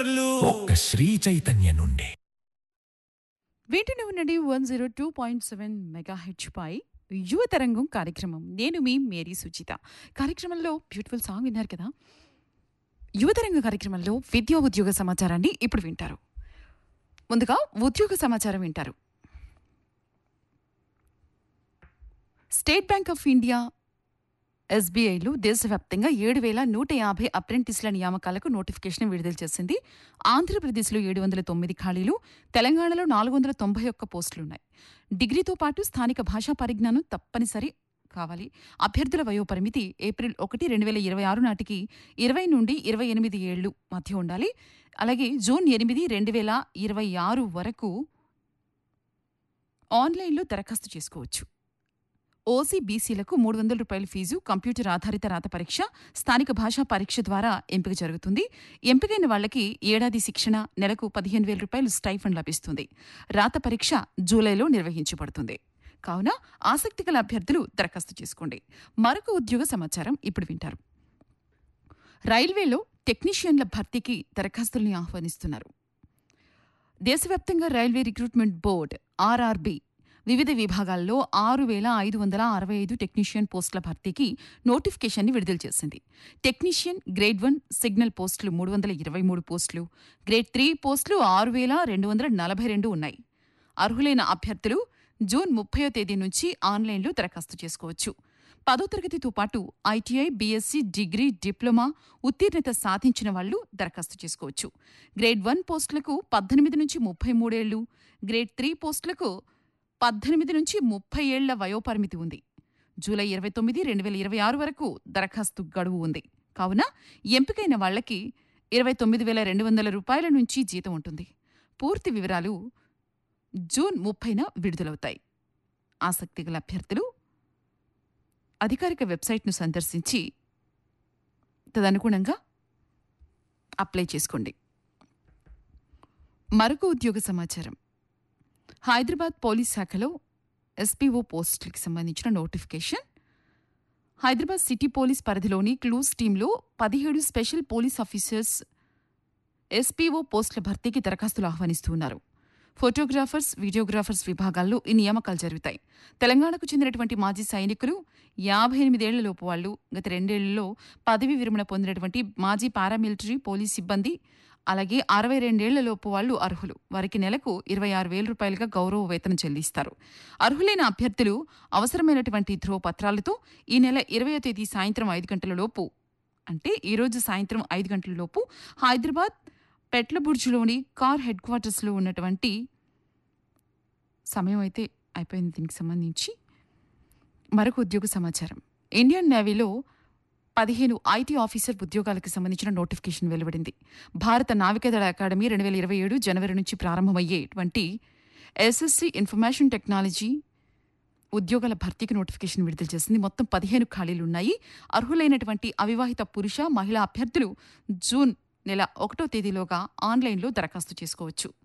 ఒక్క శ్రీ చైతన్య నుండి వీటిని ఉన్నది one zero two point seven megahertz పై యువతరంగం కార్యక్రమం నేను మీ మేరీ సుచిత కార్యక్రమంలో బ్యూటిఫుల్ సాంగ్ విన్నారు కదా యువతరంగ కార్యక్రమంలో విద్యా ఉద్యోగ సమాచారాన్ని ఇప్పుడు వింటారు ముందుగా ఉద్యోగ సమాచారం వింటారు స్టేట్ బ్యాంక్ ఆఫ్ ఇండియా ఎస్బీఐలు దేశవ్యాప్తంగా ఏడు వేల నూట యాభై అప్రెంటిస్ల నియామకాలకు నోటిఫికేషన్ విడుదల చేసింది ఆంధ్రప్రదేశ్లో ఏడు వందల తొమ్మిది ఖాళీలు తెలంగాణలో నాలుగు వందల తొంభై ఒక్క పోస్టులున్నాయి డిగ్రీతో పాటు స్థానిక భాషా పరిజ్ఞానం తప్పనిసరి కావాలి అభ్యర్థుల వయోపరిమితి ఏప్రిల్ ఒకటి రెండు వేల ఇరవై ఆరు నాటికి ఇరవై నుండి ఇరవై ఎనిమిది ఏళ్లు మధ్య ఉండాలి అలాగే జూన్ ఎనిమిది రెండు వేల ఇరవై ఆరు వరకు ఆన్లైన్లో దరఖాస్తు చేసుకోవచ్చు ఓసీ బీసీలకు మూడు వందల రూపాయల ఫీజు కంప్యూటర్ ఆధారిత రాత పరీక్ష స్థానిక భాషా పరీక్ష ద్వారా ఎంపిక జరుగుతుంది ఎంపికైన వాళ్ళకి ఏడాది శిక్షణ నెలకు పదిహేను వేల రూపాయలు స్టైఫండ్ లభిస్తుంది రాత పరీక్ష జూలైలో నిర్వహించబడుతుంది కావున ఆసక్తి గల అభ్యర్థులు దరఖాస్తు చేసుకోండి మరొక ఉద్యోగ సమాచారం ఇప్పుడు వింటారు రైల్వేలో టెక్నీషియన్ల భర్తీకి దరఖాస్తుల్ని ఆహ్వానిస్తున్నారు దేశవ్యాప్తంగా రైల్వే రిక్రూట్మెంట్ బోర్డ్ ఆర్ఆర్బీ వివిధ విభాగాల్లో ఆరు వేల ఐదు వందల అరవై ఐదు టెక్నీషియన్ పోస్టుల భర్తీకి నోటిఫికేషన్ని విడుదల చేసింది టెక్నీషియన్ గ్రేడ్ వన్ సిగ్నల్ పోస్టులు మూడు వందల ఇరవై మూడు పోస్టులు గ్రేడ్ త్రీ పోస్టులు ఆరు వేల రెండు వందల నలభై రెండు ఉన్నాయి అర్హులైన అభ్యర్థులు జూన్ ముప్పయో తేదీ నుంచి ఆన్లైన్లో దరఖాస్తు చేసుకోవచ్చు పదో తరగతితో పాటు ఐటీఐ బీఎస్సీ డిగ్రీ డిప్లొమా ఉత్తీర్ణత సాధించిన వాళ్ళు దరఖాస్తు చేసుకోవచ్చు గ్రేడ్ వన్ పోస్టులకు పద్దెనిమిది నుంచి ముప్పై మూడేళ్లు గ్రేడ్ త్రీ పోస్టులకు పద్దెనిమిది నుంచి ముప్పై ఏళ్ల వయోపరిమితి ఉంది జూలై ఇరవై తొమ్మిది రెండు వేల ఇరవై ఆరు వరకు దరఖాస్తు గడువు ఉంది కావున ఎంపికైన వాళ్లకి ఇరవై తొమ్మిది వేల రెండు వందల రూపాయల నుంచి జీతం ఉంటుంది పూర్తి వివరాలు జూన్ ముప్పైన విడుదలవుతాయి ఆసక్తి గల అభ్యర్థులు అధికారిక వెబ్సైట్ను సందర్శించి తదనుగుణంగా అప్లై చేసుకోండి మరొక ఉద్యోగ సమాచారం హైదరాబాద్ పోలీస్ శాఖలో ఎస్పీఓ పోస్టులకి సంబంధించిన నోటిఫికేషన్ హైదరాబాద్ సిటీ పోలీస్ పరిధిలోని క్లూస్ టీంలో పదిహేడు స్పెషల్ పోలీస్ ఆఫీసర్స్ ఎస్పీఓ పోస్టుల భర్తీకి దరఖాస్తులు ఆహ్వానిస్తున్నారు ఫోటోగ్రాఫర్స్ వీడియోగ్రాఫర్స్ విభాగాల్లో ఈ నియామకాలు జరుగుతాయి తెలంగాణకు చెందినటువంటి మాజీ సైనికులు యాభై ఎనిమిదేళ్లలోపు వాళ్ళు గత రెండేళ్లలో పదవి విరమణ పొందినటువంటి మాజీ పారామిలిటరీ పోలీస్ సిబ్బంది అలాగే అరవై రెండేళ్లలోపు వాళ్ళు అర్హులు వారికి నెలకు ఇరవై ఆరు వేల రూపాయలుగా గౌరవ వేతనం చెల్లిస్తారు అర్హులైన అభ్యర్థులు అవసరమైనటువంటి ధ్రువపత్రాలతో ఈ నెల ఇరవయో తేదీ సాయంత్రం ఐదు గంటల లోపు అంటే ఈరోజు సాయంత్రం ఐదు గంటల లోపు హైదరాబాద్ పెట్లబుర్జులోని కార్ హెడ్ క్వార్టర్స్లో ఉన్నటువంటి సమయం అయితే అయిపోయింది దీనికి సంబంధించి మరొక ఉద్యోగ సమాచారం ఇండియన్ నేవీలో పదిహేను ఐటీ ఆఫీసర్ ఉద్యోగాలకు సంబంధించిన నోటిఫికేషన్ వెలువడింది భారత నావికాదళ అకాడమీ రెండు వేల ఇరవై ఏడు జనవరి నుంచి ప్రారంభమయ్యేటువంటి ఎస్ఎస్సి ఇన్ఫర్మేషన్ టెక్నాలజీ ఉద్యోగాల భర్తీకి నోటిఫికేషన్ విడుదల చేసింది మొత్తం పదిహేను ఖాళీలు ఉన్నాయి అర్హులైనటువంటి అవివాహిత పురుష మహిళా అభ్యర్థులు జూన్ నెల ఒకటో తేదీలోగా ఆన్లైన్లో దరఖాస్తు చేసుకోవచ్చు